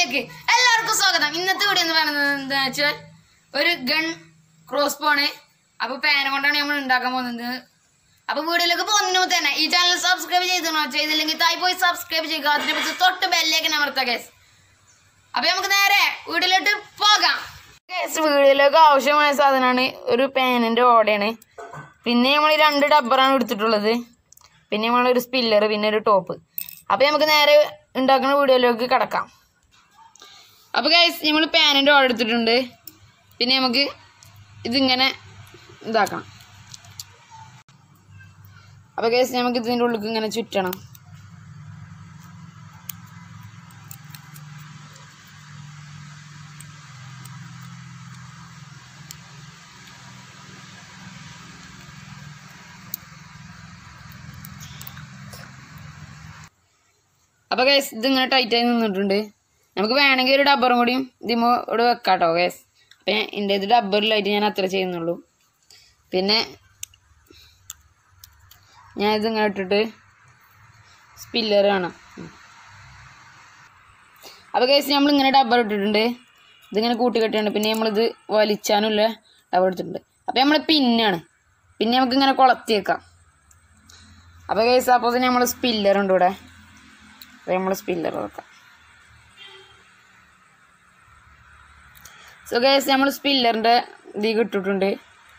ചാനലിലേക്ക് എല്ലാവർക്കും സ്വാഗതം ഇന്നത്തെ വീഡിയോ എന്ന് പറയുന്നത് എന്താ വെച്ചാൽ ഒരു ഗൺ ക്രോസ് പോണ് അപ്പൊ പാന കൊണ്ടാണ് നമ്മൾ ഉണ്ടാക്കാൻ പോകുന്നത് അപ്പൊ വീഡിയോയിലേക്ക് പോകുന്നതിന് മുമ്പ് തന്നെ ഈ ചാനൽ സബ്സ്ക്രൈബ് ചെയ്തിരണോ ചെയ്തില്ലെങ്കിൽ തായി പോയി സബ്സ്ക്രൈബ് ചെയ്യുക അതിനെ പറ്റി തൊട്ട് ബെല്ലേക്ക് അമർത്താം കേസ് അപ്പൊ നമുക്ക് നേരെ വീട്ടിലോട്ട് പോകാം കേസ് വീഡിയോയിലേക്ക് ആവശ്യമായ സാധനമാണ് ഒരു പാനിന്റെ ഓടയാണ് പിന്നെ നമ്മൾ രണ്ട് ഡബ്ബറാണ് എടുത്തിട്ടുള്ളത് പിന്നെ നമ്മൾ ഒരു സ്പില്ലർ പിന്നെ ഒരു ടോപ്പ് അപ്പൊ നമുക്ക് നേരെ ഉണ്ടാക്കുന്ന വീഡിയോയിലേക്ക് കിടക്കാം അപ്പൊ ഗൈസ് നമ്മൾ പാനിന്റെ ഓർഡർ എടുത്തിട്ടുണ്ട് പിന്നെ നമുക്ക് ഇതിങ്ങനെ ഇതാക്കണം അപ്പൊ ഗൈസ് നമുക്ക് ഇതിൻ്റെ ഉള്ളിൽ ഇങ്ങനെ ചുറ്റണം അപ്പൊ ഗൈസ് ഇതിങ്ങനെ ടൈറ്റായി നിന്നിട്ടുണ്ട് നമുക്ക് വേണമെങ്കിൽ ഒരു ഡബ്ബറും കൂടിയും ഇതിമോ ഇവിടെ വെക്കാട്ടോ ഗൈസ് അപ്പം എൻ്റെ ഇത് ഡബ്ബറിലായിട്ട് ഞാൻ അത്ര ചെയ്യുന്നുള്ളൂ പിന്നെ ഞാൻ ഇതിങ്ങനെ ഇട്ടിട്ട് സ്പില്ലർ കാണാം അപ്പോൾ ഗൈസ് നമ്മൾ ഇങ്ങനെ ഡബ്ബർ ഇട്ടിട്ടുണ്ട് ഇതിങ്ങനെ കൂട്ടി കെട്ടിട്ടുണ്ട് പിന്നെ നമ്മളിത് വലിച്ചാനുള്ള ഡബ്ബർ എടുത്തിട്ടുണ്ട് അപ്പോൾ നമ്മൾ പിന്നാണ് പിന്നെ നമുക്ക് ഇങ്ങനെ കൊളത്തി വെക്കാം അപ്പോൾ ഗൈസ് അപ്പോൾ നമ്മൾ സ്പില്ലർ ഉണ്ട് ഇവിടെ അപ്പോൾ നമ്മൾ സ്പില്ലർ വെക്കാം സോ ഗൈസ് നമ്മൾ സ്പില്ലറിൻ്റെ ഇത് കിട്ടിയിട്ടുണ്ട്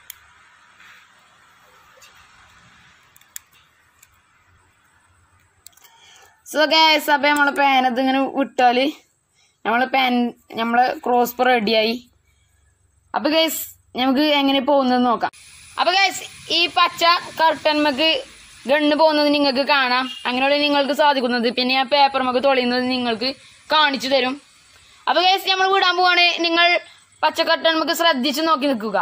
സോ ഗൈസ് അപ്പോൾ നമ്മൾ പാൻ ഇതിങ്ങനെ വിട്ടാൽ നമ്മൾ പാൻ നമ്മളെ ക്രോസ് റെഡിയായി അപ്പോൾ ഗൈസ് നമുക്ക് എങ്ങനെ പോകുന്നത് നോക്കാം അപ്പോൾ ഗൈസ് ഈ പച്ച കർട്ടൻമക്ക് ഗണ്ണ് പോകുന്നത് നിങ്ങൾക്ക് കാണാം അങ്ങനെയുള്ള നിങ്ങൾക്ക് സാധിക്കുന്നത് പിന്നെ ആ പേപ്പർമക്ക് തൊളിയുന്നത് നിങ്ങൾക്ക് കാണിച്ചു തരും അപ്പോൾ ഗൈസ് നമ്മൾ വിടാൻ പോവാണ് നിങ്ങൾ പച്ച കർട്ടൻമക്ക് ശ്രദ്ധിച്ച് നോക്കി നിൽക്കുക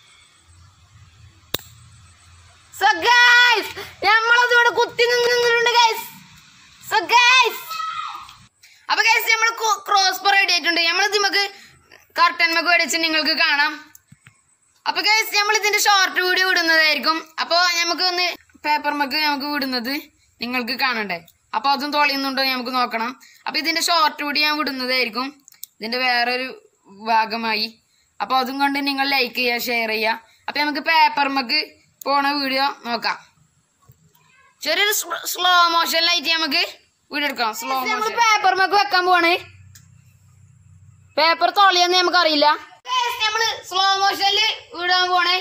സോ ഗൈസ് നമ്മളത് ഇവിടെ കുത്തി നിന്നിട്ടുണ്ട് ഗൈസ് സോ ഗൈസ് അപ്പൊ ഗൈസ് നമ്മൾ ക്രോസ് റെഡി ആയിട്ടുണ്ട് നമ്മൾ നമുക്ക് കർട്ടൻ മക്ക് മേടിച്ച് നിങ്ങൾക്ക് കാണാം അപ്പൊ ഗൈസ് നമ്മൾ ഇതിന്റെ ഷോർട്ട് വീഡിയോ വിടുന്നതായിരിക്കും അപ്പോൾ നമുക്ക് ഒന്ന് പേപ്പർ മക്ക് നമുക്ക് വിടുന്നത് നിങ്ങൾക്ക് കാണണ്ടേ അപ്പൊ അതും തൊളിയുന്നുണ്ടോ നമുക്ക് നോക്കണം അപ്പൊ ഇതിന്റെ ഷോർട്ട് വീഡിയോ ഞാൻ വിടുന്നതായിരിക്കും ഇതിന്റെ വേറൊരു ഭാഗമായി അപ്പൊ അതും കൊണ്ട് നിങ്ങൾ ലൈക്ക് ചെയ്യുക ഷെയർ ചെയ്യുക അപ്പൊ നമുക്ക് പേപ്പർ മക്ക് പോണ വീഡിയോ നോക്കാം ചെറിയൊരു സ്ലോ മോഷനിലായിട്ട് നമുക്ക് വീഡിയോ എടുക്കാം സ്ലോ മോഷൻ പേപ്പർ മക്ക് വെക്കാൻ പോവാണ് പേപ്പർ തൊളിയെന്ന് നമുക്കറിയില്ല നമ്മള് സ്ലോ മോഷനില് വിടാൻ പോണേ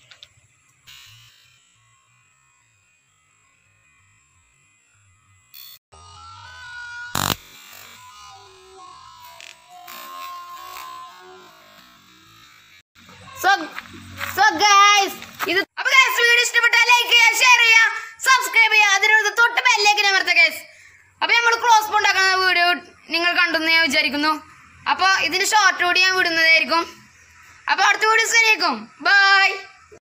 സോ സോ ഗൈസ് ഇത് അപ്പൊ ഗൈസ് വീഡിയോ ഇഷ്ടപ്പെട്ടാൽ ലൈക്ക് ചെയ്യുക ഷെയർ ചെയ്യുക സബ്സ്ക്രൈബ് ചെയ്യുക അതിനോട് തൊട്ട് ബെല്ലേക്ക് അമർത്ത ഗൈസ് അപ്പൊ നമ്മൾ ക്ലോസ് ഉണ്ടാക്കുന്ന വീഡിയോ നിങ്ങൾ കണ്ടെന്ന് ഞാൻ വിചാരിക്കുന്നു അപ്പോൾ ഇതിന് ഷോർട്ട് വീഡിയോ ഞാൻ വിടുന്നതായിരിക്കും അപ്പോൾ അടുത്ത വീഡിയോസ് വരേക്കും ബൈ